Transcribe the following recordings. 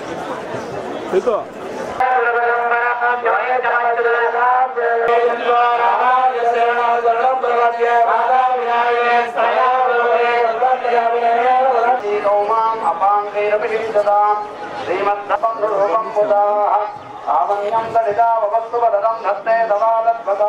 ఇదో ఆమన్యం దళితా వస్తు వదనం హస్తే దవాదద్భగా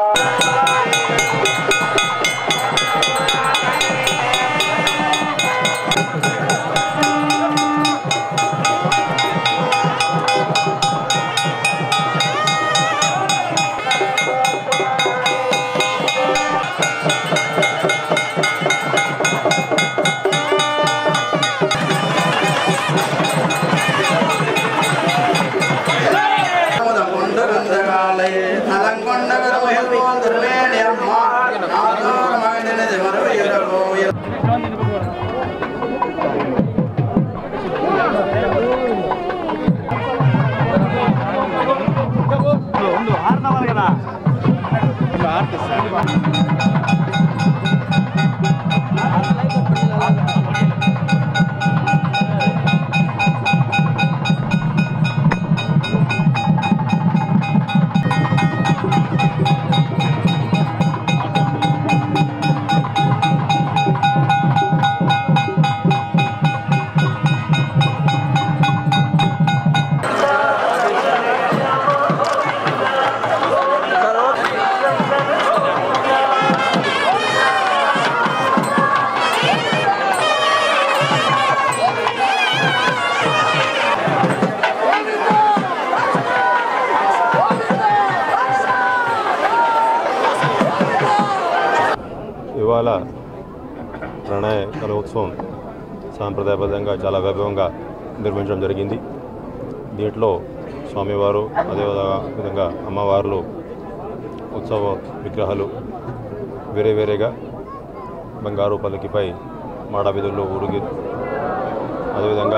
ఇవాళ ప్రణయ కలోత్సవం సాంప్రదాయబద్ధంగా చాలా వైభవంగా నిర్వహించడం జరిగింది దీంట్లో స్వామివారు అదే విధంగా అమ్మవార్లు ఉత్సవ విగ్రహాలు వేరే వేరేగా బంగారు పల్లకిపై మాడవీధుల్లో ఊరిగి అదేవిధంగా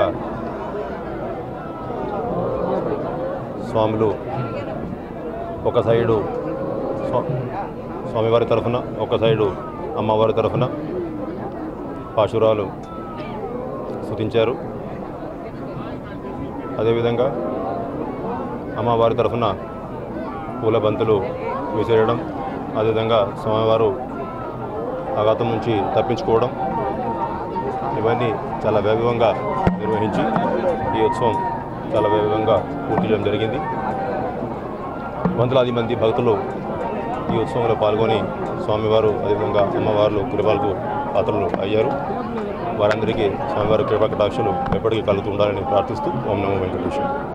స్వాములు ఒక సైడు స్వా- స్వామివారి తరఫున ఒక సైడు అమ్మవారి తరఫున పాశురాలు స్థుతించారు అదేవిధంగా అమ్మవారి తరఫున పూల బంతులు విసిరడం అదేవిధంగా స్వామివారు ఆఘాతం నుంచి తప్పించుకోవడం ఇవన్నీ చాలా వైభవంగా నిర్వహించి ఈ ఉత్సవం చాలా వైభవంగా పూర్తి చేయడం జరిగింది వందలాది మంది భక్తులు ఈ ఉత్సవంలో పాల్గొని స్వామివారు అదేవిధంగా అమ్మవార్లు కృపలకు పాత్రలు అయ్యారు వారందరికీ స్వామివారి కృపా కటాక్షలు ఎప్పటికీ కలుగుతూ ఉండాలని ప్రార్థిస్తూ ఓం నమో వెంకటేశ్వర